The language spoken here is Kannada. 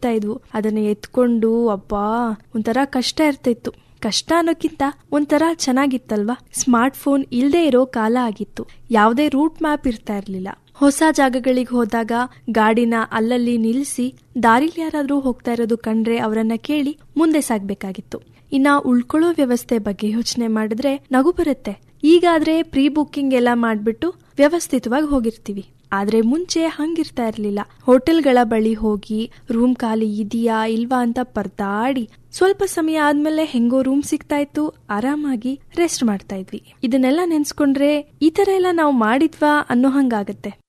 ಇರ್ತಾ ಇದ್ವು ಅದನ್ನ ಎತ್ಕೊಂಡು ಅಬ್ಬಾ ಒಂಥರ ಕಷ್ಟ ಇರ್ತಿತ್ತು ಕಷ್ಟ ಅನ್ನೋಕ್ಕಿಂತ ಒಂಥರ ಚೆನ್ನಾಗಿತ್ತಲ್ವಾ ಸ್ಮಾರ್ಟ್ ಫೋನ್ ಇಲ್ದೇ ಇರೋ ಕಾಲ ಆಗಿತ್ತು ಯಾವುದೇ ರೂಟ್ ಮ್ಯಾಪ್ ಇರ್ತಾ ಇರ್ಲಿಲ್ಲ ಹೊಸ ಜಾಗಗಳಿಗೆ ಹೋದಾಗ ಗಾಡಿನ ಅಲ್ಲಲ್ಲಿ ನಿಲ್ಲಿಸಿ ದಾರಿಲಿ ಯಾರಾದ್ರೂ ಹೋಗ್ತಾ ಇರೋದು ಕಂಡ್ರೆ ಅವರನ್ನ ಕೇಳಿ ಮುಂದೆ ಸಾಗ್ಬೇಕಾಗಿತ್ತು ಇನ್ನ ಉಳ್ಕೊಳ್ಳೋ ವ್ಯವಸ್ಥೆ ಬಗ್ಗೆ ಯೋಚನೆ ಮಾಡಿದ್ರೆ ನಗು ಬರುತ್ತೆ ಈಗಾದ್ರೆ ಪ್ರೀ ಬುಕ್ಕಿಂಗ್ ಎಲ್ಲ ಮಾಡ್ಬಿಟ್ಟು ವ್ಯವಸ್ಥಿತವಾಗಿ ಹೋಗಿರ್ತೀವಿ ಆದ್ರೆ ಮುಂಚೆ ಹಂಗಿರ್ತಾ ಇರ್ಲಿಲ್ಲ ಹೋಟೆಲ್ಗಳ ಬಳಿ ಹೋಗಿ ರೂಮ್ ಖಾಲಿ ಇದೆಯಾ ಇಲ್ವಾ ಅಂತ ಪರ್ದಾಡಿ ಸ್ವಲ್ಪ ಸಮಯ ಆದ್ಮೇಲೆ ಹೆಂಗೋ ರೂಮ್ ಸಿಗ್ತಾ ಇತ್ತು ಆರಾಮಾಗಿ ರೆಸ್ಟ್ ಮಾಡ್ತಾ ಇದ್ವಿ ಇದನ್ನೆಲ್ಲ ನೆನ್ಸ್ಕೊಂಡ್ರೆ ಈ ತರ ಎಲ್ಲ ನಾವು ಮಾಡಿದ್ವಾ ಅನ್ನೋ ಹಂಗಾಗತ್ತೆ